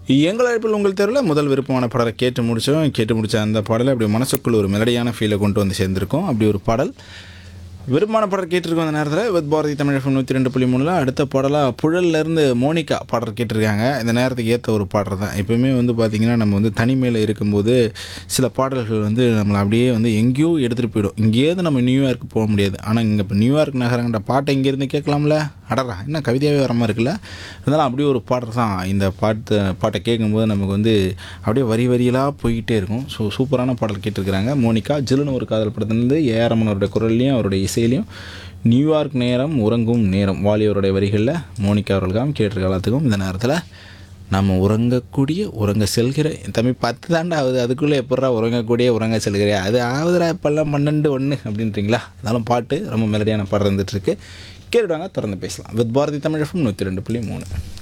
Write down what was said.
எங்கள் அழைப்பில் உங்கள் தேர்வில் முதல் விருப்பமான பாடலை கேட்டு முடித்தோம் கேட்டு முடித்த அந்த பாடலை அப்படி மனசுக்குள்ள ஒரு மெலடியான ஃபீலை கொண்டு வந்து சேர்ந்திருக்கோம் அப்படி ஒரு பாடல் விருப்பமான பாடல் கேட்டிருக்கோம் அந்த நேரத்தில் வித் பாரதி தமிழ் எஃப்எம் நூற்றி ரெண்டு புள்ளி மூணில் அடுத்த பாடலாக புழல்லேருந்து மோனிகா பாடல் கேட்டிருக்காங்க இந்த நேரத்துக்கு ஏற்ற ஒரு பாடல் தான் எப்பவுமே வந்து பார்த்திங்கன்னா நம்ம வந்து தனிமையில் இருக்கும்போது சில பாடல்கள் வந்து நம்மளை அப்படியே வந்து எங்கேயோ எடுத்துகிட்டு போயிடும் இங்கேயாவது நம்ம நியூயார்க் போக முடியாது ஆனால் இங்கே இப்போ நியூயார்க் நகரங்கிற பாட்டை இங்கேருந்து கேட்கலாம்ல அடரா என்ன கவிதையாகவே வர மாதிரி இருக்குல்ல இருந்தாலும் அப்படியே ஒரு பாடல் தான் இந்த பாட்டு பாட்டை கேட்கும்போது நமக்கு வந்து அப்படியே வரி வரிகளாக போய்கிட்டே இருக்கும் ஸோ சூப்பரான பாடல் கேட்டிருக்கிறாங்க மோனிகா ஜில்லுன்னு ஒரு காதல் படத்துலேருந்து ஏஆரமனோட குரல்லையும் அவருடைய இசையிலையும் நியூயார்க் நேரம் உறங்கும் நேரம் வாலியவருடைய வரிகளில் மோனிகா அவர்களுக்காகவும் கேட்டிருக்க எல்லாத்துக்கும் இந்த நேரத்தில் நம்ம உறங்கக்கூடிய உறங்க செல்கிற என் தம்பி பத்து தாண்டா ஆகுது அதுக்குள்ளே எப்பட்றா உறங்கக்கூடிய உறங்க செல்கிறியா அது ஆகுதுடா இப்போல்லாம் பன்னெண்டு ஒன்று அப்படின்றீங்களா அதனாலும் பாட்டு ரொம்ப மெலடியான பாடம் இருந்துகிட்ருக்கு கேட்டுடுவாங்க தொடர்ந்து பேசலாம் வித் பாரதி தமிழ் நூற்றி ரெண்டு புள்ளி மூணு